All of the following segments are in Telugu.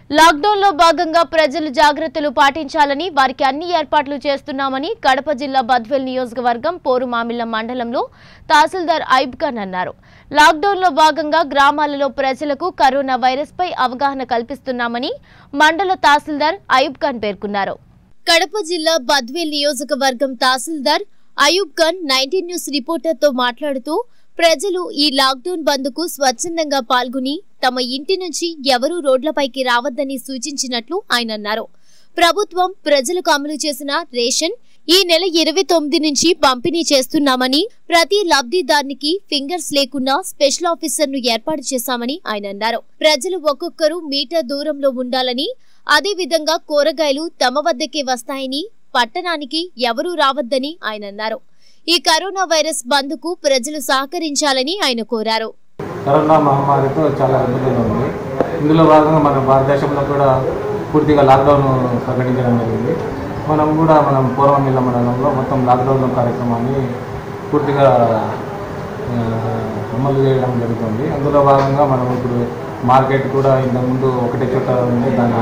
లాక్డౌన్ లో భాగంగా ప్రజలు జాగ్రత్తలు పాటించాలని వారికి అన్ని ఏర్పాట్లు చేస్తున్నామని కడప జిల్లా బద్వేల్ నియోజకవర్గం పోరుమామిళ్ల మండలంలో తహసీల్దార్ ఐబ్ ఖాన్ అన్నారు లాక్డౌన్ లో భాగంగా గ్రామాలలో ప్రజలకు కరోనా వైరస్ పై అవగాహన కల్పిస్తున్నామని మండల తహసీల్దార్ ఐబ్ ఖాన్ పేర్కొన్నారు కడప జిల్లా బద్వేల్ నియోజకవర్గం తహసీల్దార్ Ayub Khan nineteen news reporter తో మాట్లాడుతూ ప్రజలు ఈ లాక్డౌన్ బంద్కు స్వచ్ఛందంగా పాల్గొని తమ ఇంటి నుంచి ఎవరూ రోడ్లపైకి రావద్దని సూచించినట్లు ఆయన అన్నారు ప్రభుత్వం ప్రజలకు అమలు చేసిన రేషన్ ఈ నెల ఇరవై తొమ్మిది నుంచి పంపిణీ చేస్తున్నామని ప్రతి లబ్ధిదారునికి ఫింగర్స్ లేకుండా స్పెషల్ ఆఫీసర్ ను ఏర్పాటు చేశామని ఆయన అన్నారు ప్రజలు ఒక్కొక్కరు మీటర్ దూరంలో ఉండాలని అదే విధంగా కూరగాయలు తమ వద్దకే వస్తాయని పట్టణానికి ఎవరూ రావద్దని ఆయన అన్నారు ఈ కరోనా వైరస్ బంద్కు ప్రజలు సహకరించాలని ఆయన కోరారు కరోనా మహమ్మారితో చాలా ఇబ్బందిగా ఉంది ఇందులో భాగంగా మన భారతదేశంలో కూడా పూర్తిగా లాక్డౌన్ ప్రకటించడం జరిగింది మనం కూడా మనం పూర్వమిల్ల మండలంలో మొత్తం లాక్డౌన్ కార్యక్రమాన్ని పూర్తిగా ఆ, అమలు చేయడం జరుగుతుంది అందులో భాగంగా మనం ఇప్పుడు మార్కెట్ కూడా ఇంతకుముందు ఒకటే చోట ఉంది దాన్ని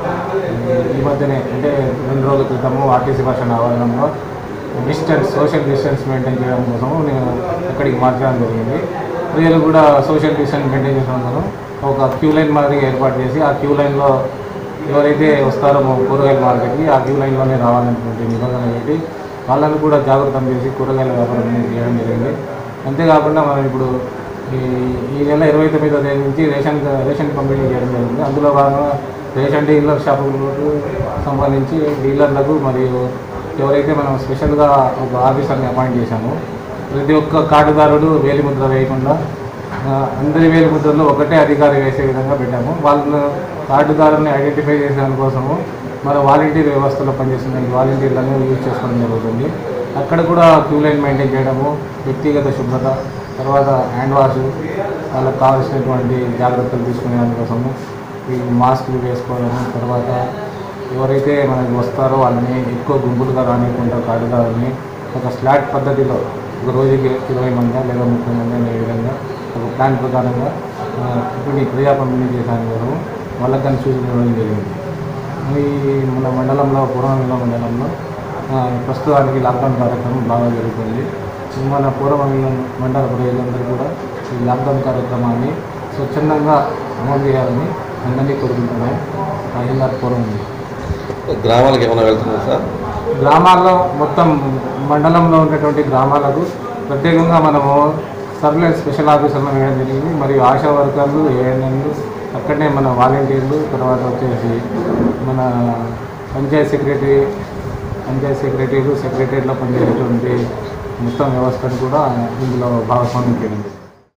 ఈ మధ్యనే అంటే రెండు రోజుల క్రితము ఆర్టీసీ భాష ఆవరణంలో డిస్టెన్స్ సోషల్ డిస్టెన్స్ మెయింటైన్ చేయడం కోసము నేను అక్కడికి మార్చడం జరిగింది ప్రజలు కూడా సోషల్ డిస్టెన్స్ మెయింటైన్ చేయడం కోసం ఒక క్యూ లైన్ మాదిరిగా ఏర్పాటు చేసి ఆ క్యూ లైన్లో ఎవరైతే వస్తారో మా కూరగాయల మార్కెట్కి ఆ క్యూ లైన్లోనే రావాలనేటువంటి నిబంధన పెట్టి వాళ్ళని కూడా జాగ్రత్త చేసి కూరగాయల వ్యాపారం చేయడం జరిగింది అంతేకాకుండా మనం ఇప్పుడు ఈ ఈ నెల ఇరవై తొమ్మిదో తేదీ నుంచి రేషన్ రేషన్ పంపిణీ చేయడం జరిగింది అందులో భాగంగా రేషన్ డీలర్ షాపులకు సంబంధించి డీలర్లకు మరియు ఎవరైతే మనం స్పెషల్గా ఒక ఆఫీసర్ని అపాయింట్ చేశామో ప్రతి ఒక్క కార్డుదారుడు వేలిముద్ర వేయకుండా ఆ, అందరి వేలిముద్రలో ఒకటే అధికారి వేసే విధంగా పెట్టాము వాళ్ళ కార్డుదారుని ఐడెంటిఫై చేసే దానికోసము మన వాలంటీర్ వ్యవస్థలో పనిచేస్తున్న ఈ వాలంటీర్లను యూజ్ చేసుకోవడం జరుగుతుంది అక్కడ కూడా క్యూ లైన్ మెయింటైన్ చేయడము వ్యక్తిగత శుభ్రత తర్వాత హ్యాండ్ వాష్ వాళ్ళకి కావాల్సినటువంటి జాగ్రత్తలు తీసుకునే దానికోసము ఈ మాస్కులు వేసుకోవడము తర్వాత ఎవరైతే మనకి వస్తారో వాళ్ళని ఎక్కువ గుంపులుగా రానియకుండా కార్డుదారుని ఒక స్లాట్ పద్ధతిలో ఒక రోజుకి ఇరవై మంది లేదా ముప్పై మంది అనే విధంగా ఒక ప్లాన్ ప్రకారంగా ఆ, ఇప్పుడు ఈ ప్రజా పంపిణీ చేసాను కోసం వాళ్ళకి కానీ సూచన ఇవ్వడం జరిగింది ఈ మన మండలంలో పూర్వమిల్ల మండలంలో ఆ, ప్రస్తుతానికి లాక్డౌన్ కార్యక్రమం బాగా జరుగుతుంది మన పూర్వమిల్ల మండల ప్రజలందరూ కూడా ఈ లాక్డౌన్ కార్యక్రమాన్ని స్వచ్ఛందంగా అమలు చేయాలని అందరినీ కోరుకుంటున్నాం తహసీల్దార్ పూర్వం ఉంది గ్రామాలకు ఏమైనా వెళ్తున్నారు సార్ గ్రామాల్లో మొత్తం మండలంలో ఉన్నటువంటి గ్రామాలకు ప్రత్యేకంగా మనము సర్వేలెన్స్ స్పెషల్ ఆఫీసర్లు వేయడం జరిగింది మరియు ఆశా వర్కర్లు ఏఎన్ఎంలు అక్కడనే మన వాలంటీర్లు తర్వాత వచ్చేసి మన పంచాయత్ సెక్రటరీ పంచాయత్ సెక్రటరీలు సెక్రటరీలో పనిచేసేటువంటి మొత్తం వ్యవస్థను కూడా ఇందులో భాగస్వామ్యం చేయడం జరిగింది